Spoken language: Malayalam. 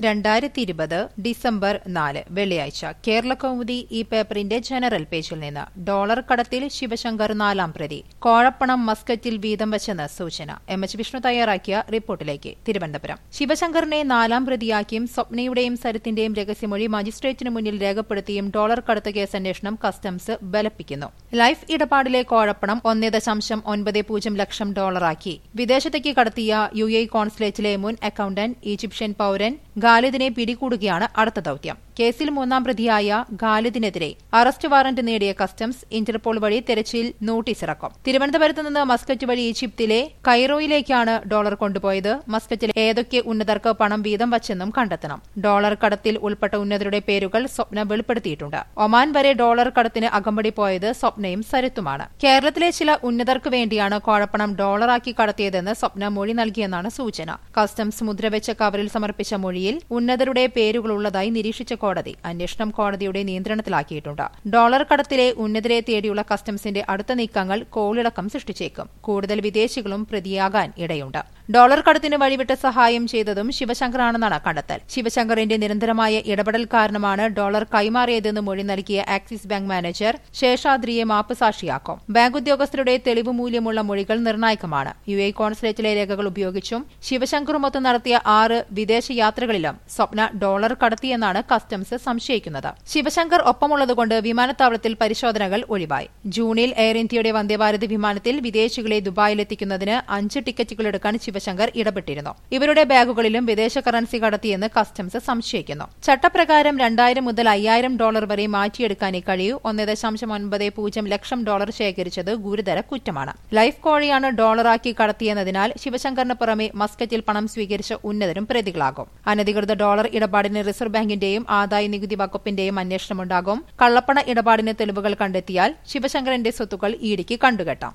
രണ്ടായിരത്തി ഇരുപത് ഡിസംബർ നാല് വെള്ളിയാഴ്ച കേരള കൗമുദി ഈ പേപ്പറിന്റെ ജനറൽ പേജിൽ നിന്ന് ഡോളർ കടത്തിൽ ശിവശങ്കർ നാലാം പ്രതി കോഴപ്പണം മസ്കറ്റിൽ വീതം വെച്ചെന്ന് സൂചന എം എച്ച് വിഷ്ണു തയ്യാറാക്കിയ റിപ്പോർട്ടിലേക്ക് തിരുവനന്തപുരം ശിവശങ്കറിനെ നാലാം പ്രതിയാക്കിയും സ്വപ്നയുടെയും സരിത്തിന്റെയും രഹസ്യമൊഴി മജിസ്ട്രേറ്റിന് മുന്നിൽ രേഖപ്പെടുത്തിയും ഡോളർ കടത്ത് കേസ് അന്വേഷണം കസ്റ്റംസ് ബലപ്പിക്കുന്നു ലൈഫ് ഇടപാടിലെ കോഴപ്പണം ഒന്നേ ദശാംശം ഒൻപത് പൂജ്യം ലക്ഷം ഡോളറാക്കി വിദേശത്തേക്ക് കടത്തിയ യു എ കോൺസുലേറ്റിലെ മുൻ അക്കൌണ്ടന്റ് ഈജിപ്ഷ്യൻ പൌരൻ ഖാലിദിനെ പിടികൂടുകയാണ് അടുത്ത ദൌത്യം കേസിൽ മൂന്നാം പ്രതിയായ ഖാലിദിനെതിരെ അറസ്റ്റ് വാറന്റ് നേടിയ കസ്റ്റംസ് ഇന്റർപോൾ വഴി തെരച്ചിൽ നോട്ടീസ് ഇറക്കും തിരുവനന്തപുരത്ത് നിന്ന് മസ്കറ്റ് വഴി ഈജിപ്തിലെ കൈറോയിലേക്കാണ് ഡോളർ കൊണ്ടുപോയത് മസ്കറ്റിൽ ഏതൊക്കെ ഉന്നതർക്ക് പണം വീതം വച്ചെന്നും കണ്ടെത്തണം ഡോളർ കടത്തിൽ ഉൾപ്പെട്ട ഉന്നതരുടെ പേരുകൾ സ്വപ്ന വെളിപ്പെടുത്തിയിട്ടുണ്ട് ഒമാൻ വരെ ഡോളർ കടത്തിന് അകമ്പടി പോയത് സ്വപ്നയും സരിത്തുമാണ് കേരളത്തിലെ ചില ഉന്നതർക്ക് വേണ്ടിയാണ് കോഴപ്പണം ഡോളറാക്കി കടത്തിയതെന്ന് സ്വപ്ന മൊഴി നൽകിയെന്നാണ് സൂചന കസ്റ്റംസ് മുദ്രവെച്ച കവറിൽ സമർപ്പിച്ച മൊഴിയിൽ ഉന്നതരുടെ പേരുകളുള്ളതായി നിരീക്ഷിച്ച കോടതി അന്വേഷണം കോടതിയുടെ നിയന്ത്രണത്തിലാക്കിയിട്ടുണ്ട് ഡോളർ കടത്തിലെ ഉന്നതരെ തേടിയുള്ള കസ്റ്റംസിന്റെ അടുത്ത നീക്കങ്ങൾ കോളിളക്കം സൃഷ്ടിച്ചേക്കും കൂടുതൽ വിദേശികളും പ്രതിയാകാൻ ഇടയുണ്ട് ഡോളർ കടത്തിന് വഴിവിട്ട സഹായം ചെയ്തതും ശിവശങ്കറാണെന്നാണ് കണ്ടെത്തൽ ശിവശങ്കറിന്റെ നിരന്തരമായ ഇടപെടൽ കാരണമാണ് ഡോളർ കൈമാറിയതെന്ന് മൊഴി നൽകിയ ആക്സിസ് ബാങ്ക് മാനേജർ ശേഷാദ്രിയെ മാപ്പ് സാക്ഷിയാക്കും ബാങ്ക് ഉദ്യോഗസ്ഥരുടെ തെളിവ് മൂല്യമുള്ള മൊഴികൾ നിർണായകമാണ് യു എ കോൺസുലേറ്റിലെ രേഖകൾ ഉപയോഗിച്ചും ശിവശങ്കറുമൊത്ത് നടത്തിയ ആറ് വിദേശ യാത്രകളിലും സ്വപ്ന ഡോളർ കടത്തിയെന്നാണ് കസ്റ്റംസ് സംശയിക്കുന്നത് ശിവശങ്കർ ഒപ്പമുള്ളതുകൊണ്ട് വിമാനത്താവളത്തിൽ പരിശോധനകൾ ഒഴിവായി ജൂണിൽ എയർ ഇന്ത്യയുടെ വന്ദേഭാരത് വിമാനത്തിൽ വിദേശികളെ ദുബായിലെത്തിക്കുന്നതിന് അഞ്ച് ടിക്കറ്റുകൾ എടുക്കാൻ ശിവശങ്കർ ഇടപെട്ടിരുന്നു ഇവരുടെ ബാഗുകളിലും വിദേശ കറൻസി കടത്തിയെന്ന് കസ്റ്റംസ് സംശയിക്കുന്നു ചട്ടപ്രകാരം രണ്ടായിരം മുതൽ അയ്യായിരം ഡോളർ വരെ മാറ്റിയെടുക്കാനേ കഴിയൂ ഒന്ന് ദശാംശം ഒൻപത് പൂജ്യം ലക്ഷം ഡോളർ ശേഖരിച്ചത് ഗുരുതര കുറ്റമാണ് ലൈഫ് കോഴിയാണ് ഡോളറാക്കി കടത്തിയെന്നതിനാൽ ശിവശങ്കറിന് പുറമെ മസ്കറ്റിൽ പണം സ്വീകരിച്ച ഉന്നതരും പ്രതികളാകും അനധികൃത ഡോളർ ഇടപാടിന് റിസർവ് ബാങ്കിന്റെയും ആദായ നികുതി വകുപ്പിന്റെയും അന്വേഷണമുണ്ടാകും കള്ളപ്പണ ഇടപാടിന് തെളിവുകൾ കണ്ടെത്തിയാൽ ശിവശങ്കറിന്റെ സ്വത്തുക്കൾ ഇഡിക്ക് കണ്ടുകെട്ടാം